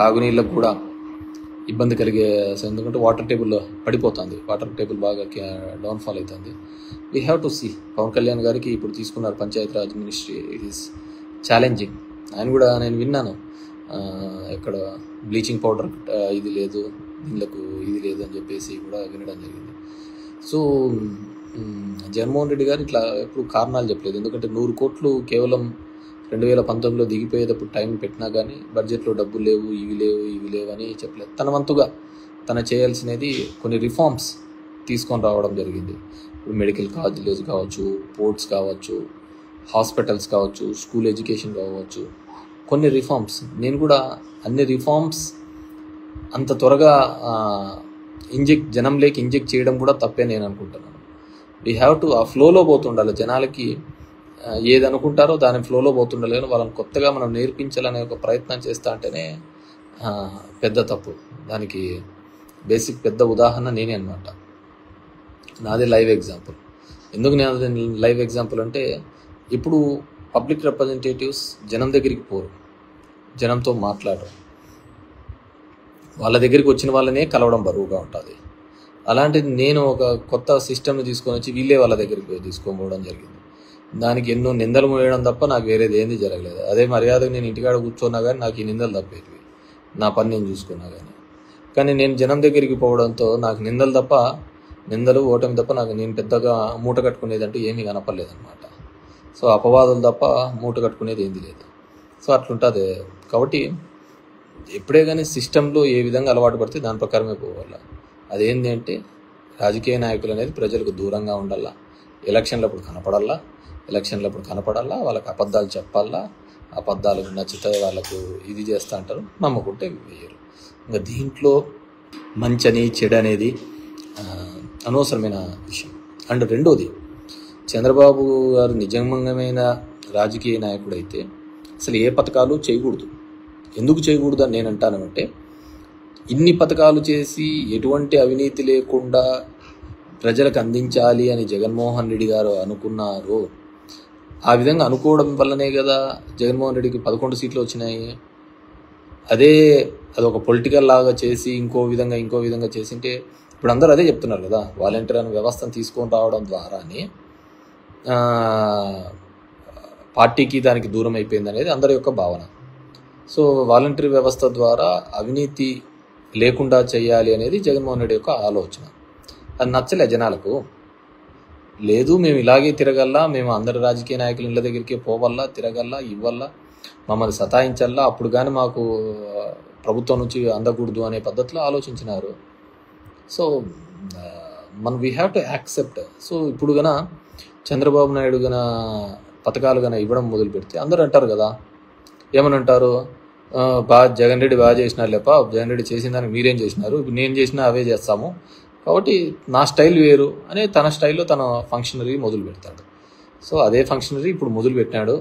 తాగునీళ్ళకు కూడా ఇబ్బంది కలిగే అసలు ఎందుకంటే వాటర్ టేబుల్ పడిపోతుంది వాటర్ టేబుల్ బాగా డౌన్ఫాల్ అవుతుంది we have to see Pawan Kalyan గారికి ఇప్పుడు తీసుకున్నారు Panchayat Raj ministry it is challenging ఆయన కూడా నేను విన్నాను ఆ, ఇక్కడ బ్లీచింగ్ పౌడర్ ఇది లేదు నీళ్ళకు ఇది లేదు అని చెప్పేసి కూడా వినడం జరిగింది సో మ్, జగన్మోహన్ రెడ్డి గారు ఇట్లా ఎప్పుడు కారణాలు చెప్పలేదు ఎందుకంటే నూరు కోట్లు కేవలం రెండు వేల పంతొమ్మిదిలో దిగిపోయేటప్పుడు టైం పెట్టినా కానీ బడ్జెట్లో డబ్బులు లేవు ఇవి లేవు ఇవి లేవు అని చెప్పలేదు తన వంతుగా తన చేయాల్సినది కొన్ని రిఫార్మ్స్ తీసుకొని రావడం జరిగింది ఇప్పుడు మెడికల్ కాలేజ్ కావచ్చు పోర్ట్స్ కావచ్చు హాస్పిటల్స్ కావచ్చు స్కూల్ ఎడ్యుకేషన్ కావచ్చు కొన్ని రిఫార్మ్స్ నేను కూడా అన్ని రిఫార్మ్స్ అంత త్వరగా ఇంజెక్ట్ జనంలోకి ఇంజెక్ట్ చేయడం కూడా తప్పే నేను అనుకుంటున్నాను వీ హ్యావ్ టు ఆ ఫ్లోలో పోతుండాలి జనాలకి ఆ, ఏది అనుకుంటారో దాని ఫ్లోలో పోతుండాలి కానీ వాళ్ళని కొత్తగా మనం నేర్పించాలనే ఒక ప్రయత్నం చేస్తా అంటేనే ఆ, పెద్ద తప్పు దానికి బేసిక్ పెద్ద ఉదాహరణ నేనే అనమాట నాదే లైవ్ ఎగ్జాంపుల్ ఎందుకు నేను అది లైవ్ ఎగ్జాంపుల్ అంటే ఇప్పుడు పబ్లిక్ రిప్రజెంటేటివ్స్ జనం దగ్గరికి పోరు జనంతో మాట్లాడరు వాళ్ళ దగ్గరికి వచ్చిన వాళ్ళనే కలవడం బరువుగా ఉంటుంది అలాంటిది నేను ఒక కొత్త సిస్టమ్ని తీసుకొని వచ్చి వీళ్ళే వాళ్ళ దగ్గరికి పోయి తీసుకొని పోవడం జరిగింది దానికి ఎన్నో నిందలు మోయడం తప్ప నాకు వేరేది ఏంది జరగలేదు అదే మర్యాదగా నేను ఇంటికాడ కూర్చున్నా కానీ నాకు ఈ నిందలు తప్పేటివి నా పని నేను చూసుకున్నా కానీ కానీ నేను జనం దగ్గరికి పోవడంతో నాకు నిందలు తప్ప నిందలు ఓటమి తప్ప నాకు నేను పెద్దగా మూట కట్టుకునేది అంటూ ఏమీ కనపడలేదన్నమాట సో అపవాదులు తప్ప మూట కట్టుకునేది ఏంది లేదు సో అట్లుంటుంది కాబట్టి ఎప్పుడే కానీ సిస్టంలో ఏ విధంగా అలవాటు పడితే దాని ప్రకారమే పోవాలా అదేంటి అంటే రాజకీయ నాయకులు అనేది ప్రజలకు దూరంగా ఉండాలా ఎలక్షన్లప్పుడు కనపడాలా ఎలక్షన్లప్పుడు కనపడాలా వాళ్ళకి అబద్ధాలు చెప్పాలా అబద్ధాలకు నచ్చితే వాళ్ళకు ఇది చేస్తా అంటారు నమ్ముకుంటే వేయరు ఇంకా దీంట్లో మంచని చెడు అనేది ఆ, అనవసరమైన విషయం అండ్ రెండోది చంద్రబాబు గారు నిజమైన రాజకీయ నాయకుడు అయితే అసలు ఏ పథకాలు చేయకూడదు ఎందుకు చేయకూడదు అని నేను అంటానంటే ఇన్ని పథకాలు చేసి ఎటువంటి అవినీతి లేకుండా ప్రజలకు అందించాలి అని జగన్మోహన్ రెడ్డి గారు అనుకున్నారు ఆ విధంగా అనుకోవడం వల్లనే కదా జగన్మోహన్ రెడ్డికి పదకొండు సీట్లు వచ్చినాయి అదే అది ఒక పొలిటికల్ లాగా చేసి ఇంకో విధంగా ఇంకో విధంగా చేసింటే ఇప్పుడు అందరూ అదే చెప్తున్నారు కదా వాలంటీర్ అనే వ్యవస్థను తీసుకొని రావడం ద్వారానే ఆ, పార్టీకి దానికి దూరం అయిపోయింది అనేది అందరి యొక్క భావన సో వాలంటరీ వ్యవస్థ ద్వారా అవినీతి లేకుండా చేయాలి అనేది జగన్మోహన్ రెడ్డి యొక్క ఆలోచన అది నచ్చలే జనాలకు లేదు మేము ఇలాగే తిరగల్లా మేము అందరి రాజకీయ నాయకుల ఇళ్ళ దగ్గరికి పోవల్లా తిరగల్లా ఇవ్వల్లా మమ్మల్ని సతాయించల్లా అప్పుడు కానీ మాకు ఆ, ప్రభుత్వం నుంచి అందకూడదు అనే పద్ధతిలో ఆలోచించినారు సో ఆ, మనం we have to accept so ఇప్పుడు గన చంద్రబాబు నాయుడు గన పథకాలు గన ఇవ్వడం మొదలు పెడితే అందరూ అంటారు కదా ఏమని అంటారు "ఆ, బాగా జగన్ రెడ్డి బాగా చేసినారు లేప జగన్ రెడ్డి చేసిన దానికి మీరేం చేసినారు ఇప్పుడు నేను చేసినా అవే చేస్తాము కాబట్టి నా స్టైల్ వేరు అనే తన స్టైల్లో తన ఫంక్షనరీ మొదలు పెడతాడు సో అదే ఫంక్షనరీ ఇప్పుడు మొదలు పెట్టినాడు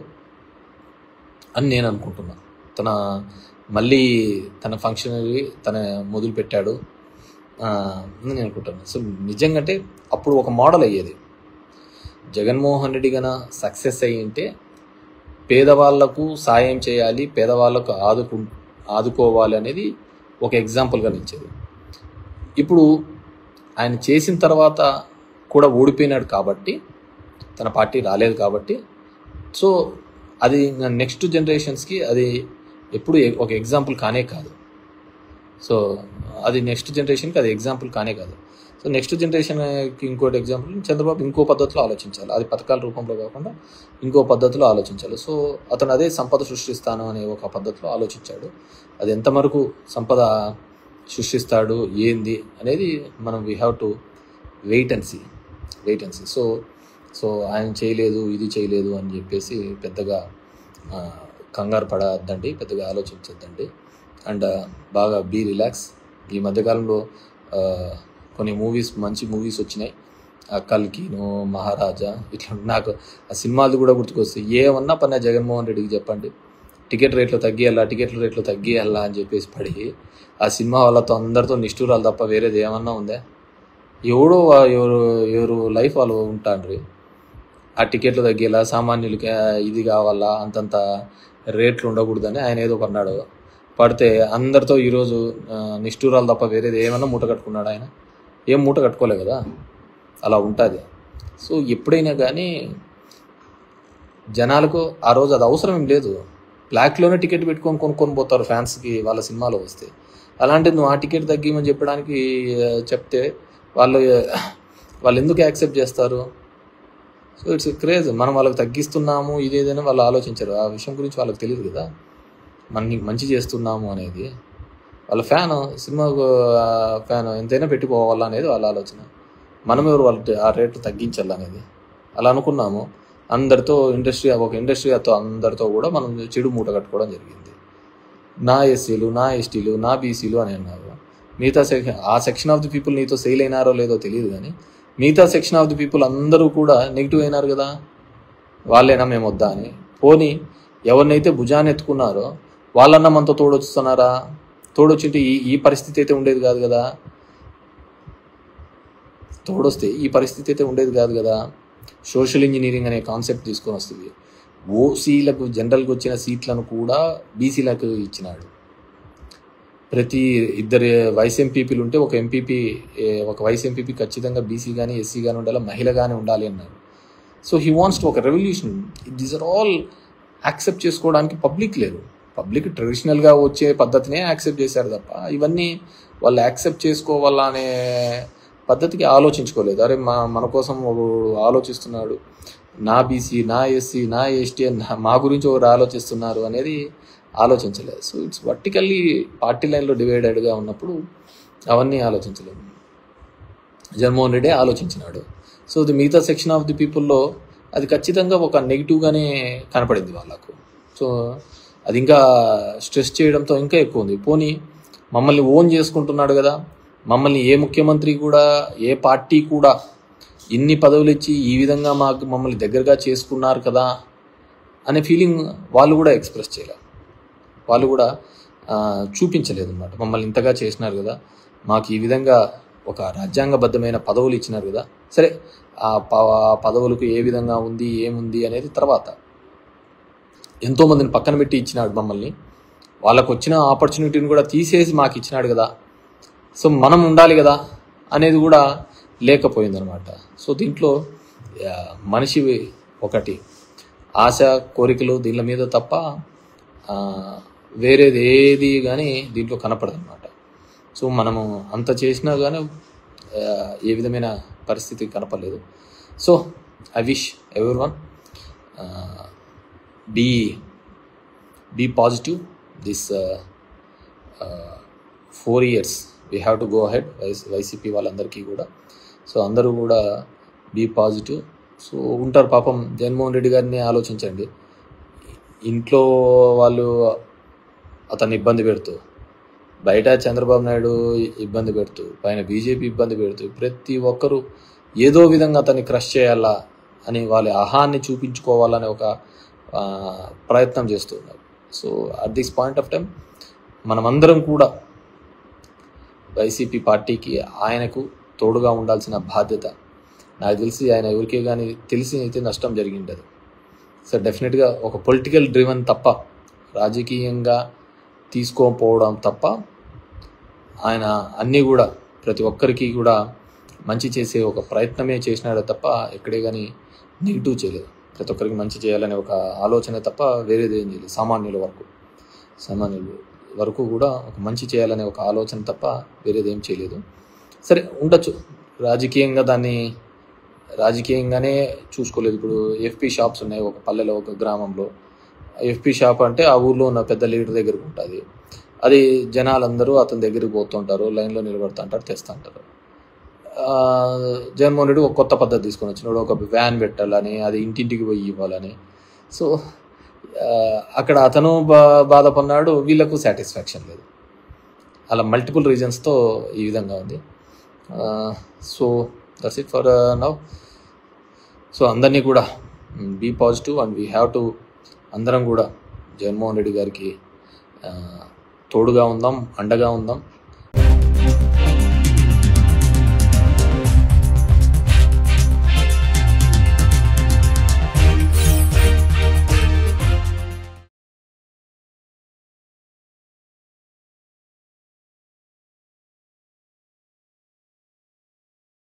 అని నేను అనుకుంటున్నా తన మళ్ళీ తన ఫంక్షనరీ తన మొదలు పెట్టాడు ఆ, అని నేను అనుకుంటున్నాను సో నిజంగా అంటే అప్పుడు ఒక మోడల్ అయ్యేది జగన్మోహన్ రెడ్డి గన సక్సెస్ అయ్యి ఉంటే పేదవాళ్లకు సాయం చేయాలి పేదవాళ్లకు ఆదుకు ఆదుకోవాలి అనేది ఒక ఎగ్జాంపుల్గా నిలిచేది ఇప్పుడు ఆయన చేసిన తర్వాత కూడా ఓడిపోయినాడు కాబట్టి తన పార్టీ రాలేదు కాబట్టి సో అది నెక్స్ట్ జనరేషన్స్కి అది ఎప్పుడు ఒక ఎగ్జాంపుల్ కానే కాదు సో అది నెక్స్ట్ జనరేషన్కి అది ఎగ్జాంపుల్ కానే కాదు సో నెక్స్ట్ జనరేషన్కి ఇంకోటి ఎగ్జాంపుల్ చంద్రబాబు ఇంకో పద్ధతిలో ఆలోచించాలి అది పథకాల రూపంలో కాకుండా ఇంకో పద్ధతిలో ఆలోచించాలి సో అతను అదే సంపద సృష్టిస్తాను అనే ఒక పద్ధతిలో ఆలోచించాడు అది ఎంతవరకు సంపద సృష్టిస్తాడు ఏంది అనేది మనం we have to wait and see wait and see so so ఆయన చేయలేదు ఇది చేయలేదు అని చెప్పేసి పెద్దగా ఆ, కంగారు పడద్దండి పెద్దగా ఆలోచించద్దండి అండ్ బాగా బీ రిలాక్స్ ఈ మధ్యకాలంలో ఆ, కొన్ని మూవీస్ మంచి మూవీస్ వచ్చినాయి ఆ కల్కిను మహారాజా ఇట్లా నాకు ఆ సినిమాలు కూడా గుర్తుకొస్తాయి ఏమన్నా పన్నా జగన్మోహన్ రెడ్డికి చెప్పండి టికెట్ రేట్లు తగ్గియాలా టికెట్ల రేట్లు తగ్గియాలా అని చెప్పేసి పడి ఆ సినిమా వాళ్ళతో అందరితో నిష్ఠూరాలు తప్ప వేరేది ఏమన్నా ఉందా ఎవడో వా- ఎవరు ఎవరు లైఫ్ వాళ్ళు ఉంటాండ్రి ఆ టికెట్లు తగ్గేలా సామాన్యులకి ఆ, ఇది కావాలా అంతంత రేట్లు ఉండకూడదని ఆయన ఏదో కొన్నాడు పడితే అందరితో ఈరోజు ఆ, నిష్ఠూరాలు తప్ప వేరేది ఏమన్నా మూట కట్టుకున్నాడు ఆయన ఏం మూట కట్టుకోలే కదా అలా ఉంటుంది సో ఎప్పుడైనా కానీ జనాలకు ఆ రోజు అది అవసరం ఏం లేదు బ్లాక్లోనే టికెట్ పెట్టుకొని కొనుక్కొని పోతారు ఫ్యాన్స్కి వాళ్ళ సినిమాలో వస్తే అలాంటిది నువ్వు ఆ టికెట్ తగ్గిమని చెప్పడానికి ఆ, చెప్తే వాళ్ళు వాళ్ళు ఎందుకు యాక్సెప్ట్ చేస్తారు సో ఇట్స్ క్రేజ్ మనం వాళ్ళకి తగ్గిస్తున్నాము ఇదేదైనా వాళ్ళు ఆలోచించరు ఆ విషయం గురించి వాళ్ళకి తెలియదు కదా మనం నీకు మంచి చేస్తున్నాము అనేది వాళ్ళ ఫ్యాన్ సినిమా ఫ్యాన్ ఎంతైనా పెట్టుకోవాలా అనేది వాళ్ళ ఆలోచన మనం ఎవరు వాళ్ళ ఆ రేటు తగ్గించాలనేది అలా అనుకున్నాము అందరితో ఇండస్ట్రీ ఒక ఇండస్ట్రీతో అందరితో కూడా మనం చెడు మూట కట్టుకోవడం జరిగింది నా ఎస్సీలు నా ఎస్టీలు నా బీసీలు అని అన్నారు మిగతా సెక్షన్ ఆ సెక్షన్ ఆఫ్ ది పీపుల్ నీతో సెయిల్ అయినారో లేదో తెలియదు కానీ మిగతా సెక్షన్ ఆఫ్ ది పీపుల్ అందరూ కూడా నెగిటివ్ అయినారు కదా వాళ్ళేనా మేము వద్దా అని పోనీ ఎవరినైతే భుజాన్ని ఎత్తుకున్నారో వాళ్ళన్నా మనతో తోడొస్తున్నారా తోడొచ్చింటే ఈ ఈ పరిస్థితి అయితే ఉండేది కాదు కదా తోడొస్తే ఈ పరిస్థితి అయితే ఉండేది కాదు కదా సోషల్ ఇంజనీరింగ్ అనే కాన్సెప్ట్ తీసుకొని వస్తుంది ఓసీలకు జనరల్గా వచ్చిన సీట్లను కూడా బీసీలకు ఇచ్చినాడు ప్రతి ఇద్దరు వైస్ ఎంపీపీలు ఉంటే ఒక ఎంపీపీ ఒక వైస్ ఎంపీపీ ఖచ్చితంగా బీసీ కానీ ఎస్సీ కానీ ఉండాలి మహిళ కానీ ఉండాలి అన్నారు సో హీ వాంట్స్ టు ఒక revolution these are all accept చేసుకోవడానికి పబ్లిక్ లేదు పబ్లిక్ ట్రెడిషనల్గా వచ్చే పద్ధతినే యాక్సెప్ట్ చేశారు తప్ప ఇవన్నీ వాళ్ళు యాక్సెప్ట్ చేసుకోవాలా అనే పద్ధతికి ఆలోచించుకోలేదు అరే మా మన కోసం ఒకడు ఆలోచిస్తున్నాడు నా బీసీ నా ఎస్సీ నా ఎస్టీ మా గురించి ఒకరు ఆలోచిస్తున్నారు అనేది ఆలోచించలేదు సో ఇట్స్ వర్టికల్లీ పార్టీ లైన్లో డివైడెడ్గా ఉన్నప్పుడు అవన్నీ ఆలోచించలేదు జగన్మోహన్ రెడ్డి ఆలోచించినాడు సో ది మిగతా సెక్షన్ ఆఫ్ ది పీపుల్లో అది ఖచ్చితంగా ఒక నెగిటివ్గానే కనపడింది వాళ్ళకు సో అది ఇంకా స్ట్రెస్ చేయడంతో ఇంకా ఎక్కువ ఉంది పోనీ మమ్మల్ని ఓన్ చేసుకుంటున్నాడు కదా మమ్మల్ని ఏ ముఖ్యమంత్రి కూడా ఏ పార్టీ కూడా ఇన్ని పదవులు ఇచ్చి ఈ విధంగా మాకు మమ్మల్ని దగ్గరగా చేసుకున్నారు కదా అనే ఫీలింగ్ వాళ్ళు కూడా ఎక్స్ప్రెస్ చేయలేదు వాళ్ళు కూడా ఆ, చూపించలేదు అనమాట మమ్మల్ని ఇంతగా చేసినారు కదా మాకు ఈ విధంగా ఒక రాజ్యాంగబద్ధమైన పదవులు ఇచ్చినారు కదా సరే ఆ ప- ఆ పదవులకు ఏ విధంగా ఉంది ఏముంది అనేది తర్వాత ఎంతో మందిని పక్కన పెట్టి ఇచ్చినాడు మమ్మల్ని వాళ్ళకు వచ్చిన ఆపర్చునిటీని కూడా తీసేసి మాకు ఇచ్చినాడు కదా సో మనం ఉండాలి కదా అనేది కూడా లేకపోయిందనమాట సో దీంట్లో ఆ, మనిషి ఒకటి ఆశ కోరికలు దీని మీద తప్ప ఆ, వేరేది ఏది కానీ దీంట్లో కనపడదన్నమాట సో మనము అంత చేసినా కానీ ఆ, ఏ విధమైన పరిస్థితి కనపడలేదు so I wish everyone be be positive this four years we have to go ahead వైస్ వైసీపీ వాళ్ళందరికీ కూడా సో అందరూ కూడా బీ పాజిటివ్ సో ఉంటారు పాపం జగన్మోహన్ రెడ్డి గారిని ఆలోచించండి ఇంట్లో వాళ్ళు అతన్ని ఇబ్బంది పెడుతూ బయట చంద్రబాబు నాయుడు ఇబ్బంది పెడుతూ పైన బీజేపీ ఇబ్బంది పెడుతూ ప్రతి ఒక్కరూ ఏదో విధంగా అతన్ని క్రష్ చేయాలా అని వాళ్ళ అహాన్ని చూపించుకోవాలనే ఒక ఆ, ప్రయత్నం చేస్తున్నారు so at this point of time మనమందరం కూడా వైసీపీ పార్టీకి ఆయనకు తోడుగా ఉండాల్సిన బాధ్యత నాకు తెలిసి ఆయన ఎవరికే కానీ తెలిసి అయితే నష్టం జరిగిండదు సో డెఫినెట్గా ఒక పొలిటికల్ డ్రివన్ తప్ప రాజకీయంగా తీసుకోకపోవడం తప్ప ఆయన అన్నీ కూడా ప్రతి ఒక్కరికి కూడా మంచి చేసే ఒక ప్రయత్నమే చేసినాడే తప్ప ఎక్కడే కానీ నెగిటివ్ చేయలేదు ప్రతి ఒక్కరికి మంచి చేయాలనే ఒక ఆలోచన తప్ప వేరేది ఏం చేయలేదు సామాన్యుల వరకు సామాన్యుల వరకు కూడా ఒక మంచి చేయాలనే ఒక ఆలోచన తప్ప వేరేది ఏం చేయలేదు సరే ఉండొచ్చు రాజకీయంగా దాన్ని రాజకీయంగానే చూసుకోలేదు ఇప్పుడు ఎఫ్పి షాప్స్ ఉన్నాయి ఒక పల్లెలో ఒక గ్రామంలో ఎఫ్పి షాప్ అంటే ఆ ఊర్లో ఉన్న పెద్ద లీడర్ దగ్గరకు ఉంటుంది అది జనాలందరూ అతని దగ్గరికి పోతుంటారు లైన్లో నిలబడుతుంటారు తెస్తుంటారు ఆ, జగన్మోహన్ రెడ్డి ఒక కొత్త పద్ధతి తీసుకొని వచ్చినాడు ఒక వ్యాన్ పెట్టాలని అది ఇంటింటికి పోయి ఇవ్వాలని సో ఆ, అక్కడ అతను బా బాధపడినాడు వీళ్ళకు సాటిస్ఫాక్షన్ లేదు అలా మల్టిపుల్ రీజన్స్తో ఈ విధంగా ఉంది so that's it for now so అందరినీ కూడా be positive and we have to అందరం కూడా జగన్మోహన్ రెడ్డి గారికి ఆ, తోడుగా ఉందాం అండగా ఉందాం